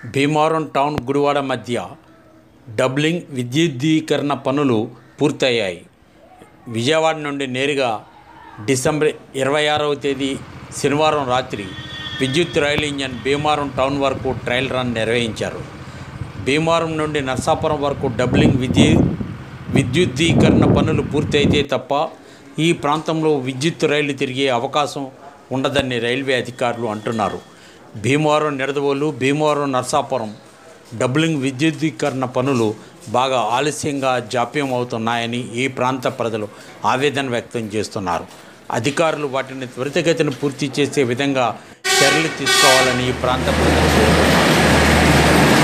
Bhimavaram town Gudivada మధ్య doubling విద్యుద్దీకరణ పనులు పూర్తయ్యాయి విజయవాడ నుండి నేరుగా డిసెంబర్ ఇరవై ఆరవ తేదీ శనివారం రాత్రి విద్యుత్ రైలు ఇంజన్ భీమవరం టౌన్ వరకు ట్రయల్ రన్ నిర్వహించారు భీమవరం నుండి నర్సాపురం వరకు డబ్లింగ్ విద్యు విద్యుద్దీకరణ పనులు పూర్తయితే తప్ప ఈ ప్రాంతంలో విద్యుత్ రైలు తిరిగే అవకాశం ఉండదని రైల్వే అధికారులు అంటున్నారు భీమవరం నిడదవోలు భీమవరం నర్సాపురం డబ్లింగ్ విద్యుద్దీకరణ పనులు బాగా ఆలస్యంగా జాప్యం అవుతున్నాయని ఈ ప్రాంత ప్రజలు ఆవేదన వ్యక్తం చేస్తున్నారు అధికారులు వాటిని త్వరితగతిన పూర్తి చేసే విధంగా చర్యలు తీసుకోవాలని ఈ ప్రాంత ప్రజలు కోరుతున్నారు